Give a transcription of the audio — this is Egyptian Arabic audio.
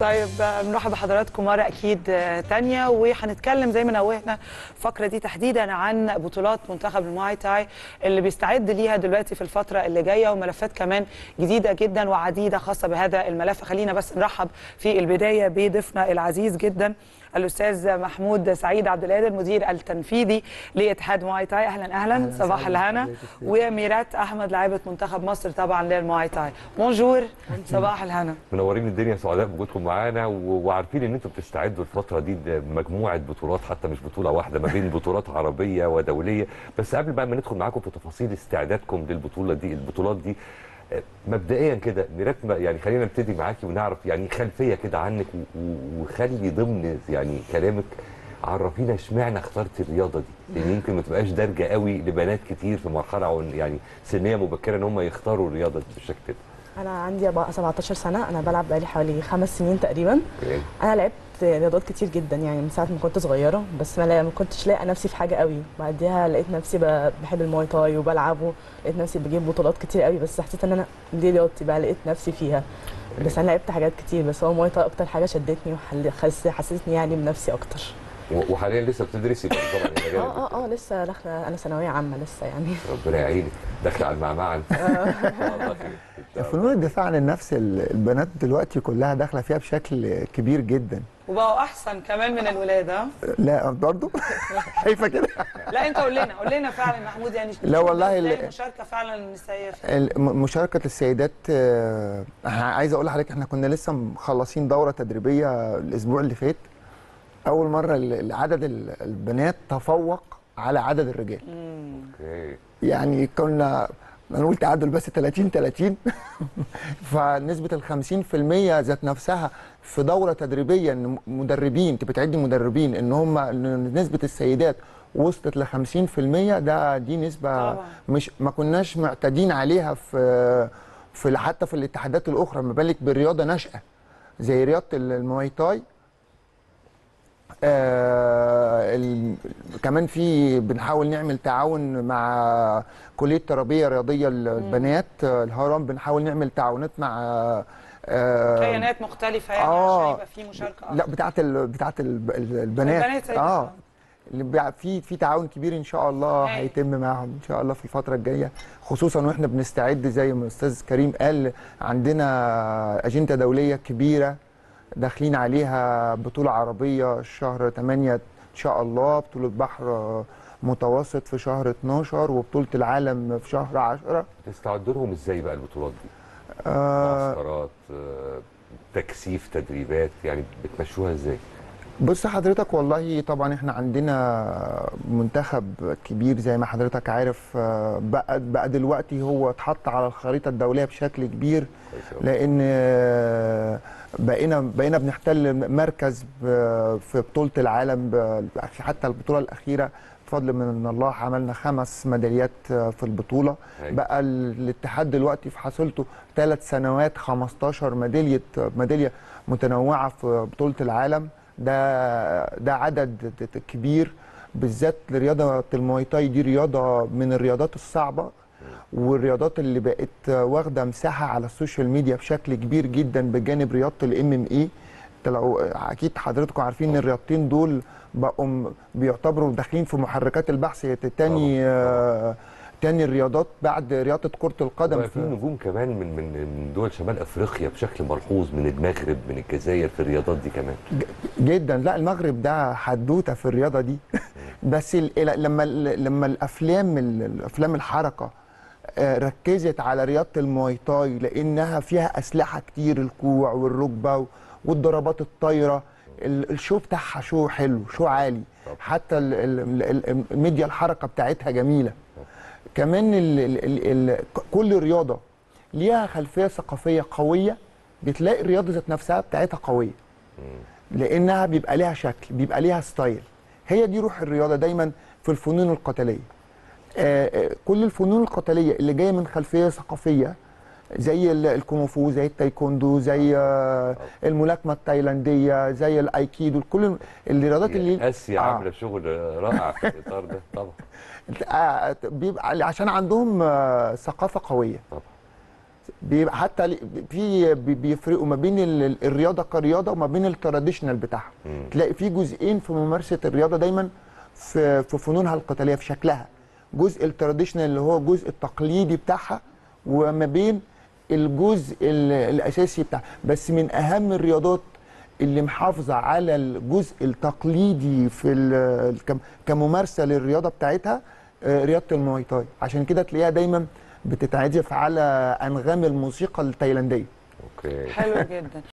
طيب بنرحب بحضراتكم مرة أكيد تانية وهنتكلم زي ما نوهنا الفقرة دي تحديدا عن بطولات منتخب المواي تاي اللي بيستعد ليها دلوقتي في الفترة اللي جاية وملفات كمان جديدة جدا وعديدة خاصة بهذا الملف خلينا بس نرحب في البداية بضيفنا العزيز جدا الاستاذ محمود سعيد عبد القادر المدير التنفيذي لاتحاد مواي تاي اهلا اهلا, أهلاً صباح الهنا وميرات احمد لاعبه منتخب مصر طبعا للمواي تاي بونجور صباح الهنا منورين الدنيا سعداء بوجودكم معانا وعارفين ان انتم بتستعدوا الفتره دي بمجموعه بطولات حتى مش بطوله واحده ما بين بطولات عربيه ودوليه بس قبل بقى ما ندخل معاكم في تفاصيل استعدادكم للبطوله دي البطولات دي مبدئيا كده ميرات يعني خلينا نبتدي معاكي ونعرف يعني خلفيه كده عنك وخلي ضمن يعني كلامك عرفينا اشمعنى اخترت الرياضه دي لان يمكن ما تبقاش دارجه قوي لبنات كتير في مرحله يعني سنيه مبكره ان هم يختاروا الرياضه دي بالشكل ده انا عندي 17 سنه انا بلعب بقالي حوالي خمس سنين تقريبا انا لعبت رياضات كتير جدا يعني من ساعه ما كنت صغيره بس ما, ما كنتش لاقي نفسي في حاجه قوي بعديها لقيت نفسي بحب الماي تاي وبلعبه لقيت نفسي بجيب بطولات كتير قوي بس حسيت ان انا دي رياضتي بقى لقيت نفسي فيها بس انا لعبت حاجات كتير بس هو الماي تاي اكتر حاجه شدتني وحسستني يعني بنفسي اكتر وحاليا لسه بتدرسي طبعا اه اه اه لسه داخله انا ثانويه عامه لسه يعني ربنا يعينك داخله على المعمعه فنون الدفاع عن النفس البنات دلوقتي كلها داخله فيها بشكل كبير جدا وبقوا احسن كمان من الولاد ها لا برضه شايفه كده لا انت قول لنا قول لنا فعلا محمود يعني لا والله المشاركه فعلا النسائيه مشاركه السيدات عايز اقول لحضرتك احنا كنا لسه مخلصين دوره تدريبيه الاسبوع اللي فات اول مره عدد البنات تفوق على عدد الرجال اوكي يعني كنا نقول تعادل بس 30 30 فنسبه ال 50% ذات نفسها في دوره تدريبيه ان مدربين انت بتعدي مدربين ان هم نسبه السيدات وصلت ل 50% ده دي نسبه طبعا. مش ما كناش معتادين عليها في في حتى في الاتحادات الاخرى ما بالك بالرياضه ناشئه زي رياضه المواي تاي آه كمان في بنحاول نعمل تعاون مع كليه تربيه رياضيه البنات آه الهرم بنحاول نعمل تعاونات مع آه كيانات مختلفه يعني آه عشان يبقى في مشاركه لا بتاعه ال بتاعه البنات البنات اه اللي في في تعاون كبير ان شاء الله هيتم معاهم ان شاء الله في الفتره الجايه خصوصا واحنا بنستعد زي ما الاستاذ كريم قال عندنا اجنده دوليه كبيره داخلين عليها بطولة عربية شهر 8 إن شاء الله بطولة بحر متوسط في شهر 12 وبطولة العالم في شهر 10 تستعدوا لهم ازاي بقى البطولات دي؟ آه معسكرات آه تكثيف تدريبات يعني بتمشوها ازاي؟ بص حضرتك والله طبعا احنا عندنا منتخب كبير زي ما حضرتك عارف بقى بقى دلوقتي هو اتحط على الخريطه الدوليه بشكل كبير لان بقينا بقينا بنحتل مركز في بطوله العالم حتى البطوله الاخيره بفضل من الله عملنا خمس ميداليات في البطوله بقى الاتحاد دلوقتي في حصيلته ثلاث سنوات 15 ميداليه ميداليه متنوعه في بطوله العالم ده ده عدد كبير بالذات لرياضه المواي تاي دي رياضه من الرياضات الصعبه والرياضات اللي بقت واخده مساحه على السوشيال ميديا بشكل كبير جدا بجانب رياضه الام ام اي لو اكيد حضراتكم عارفين ان الرياضتين دول بقوا بيعتبروا داخلين في محركات البحث تاني آه تاني الرياضات بعد رياضه كره القدم في نجوم كمان من من دول شمال افريقيا بشكل ملحوظ من المغرب من الجزائر في الرياضات دي كمان جدا لا المغرب ده حدوته في الرياضه دي بس لما لما الافلام الافلام الحركه ركزت على رياضه المواي تاي لانها فيها اسلحه كتير الكوع والركبه والضربات الطايره الشو بتاعها شو حلو شو عالي حتى الميديا الحركه بتاعتها جميله كمان ال ال ال كل رياضه ليها خلفيه ثقافيه قويه بتلاقي الرياضه ذات نفسها بتاعتها قويه لانها بيبقى ليها شكل بيبقى ليها ستايل هي دي روح الرياضه دايما في الفنون القتاليه آه كل الفنون القتاليه اللي جايه من خلفيه ثقافيه زي الكونغ زي التايكوندو زي الملاكمه التايلانديه زي الايكيدو كل الرياضات اللي اسيا آه. عامله شغل رائع في الاطار ده طبعا بيبقى عشان عندهم ثقافه قويه طبعا بيبقى حتى لي- في بي- بيفرقوا ما بين ال- ال- الرياضه كرياضه وما بين التراديشنال بتاعها مم. تلاقي في جزئين في ممارسه الرياضه دايما في في فنونها القتاليه في شكلها جزء التراديشنال اللي هو الجزء التقليدي بتاعها وما بين الجزء ال- الاساسي بتاعها بس من اهم الرياضات اللي محافظه على الجزء التقليدي في ال- كم- كممارسه للرياضه بتاعتها آه، رياضه المواي تاي عشان كده تلاقيها دايما بتتعزف على انغام الموسيقى التايلانديه اوكي حلو جدا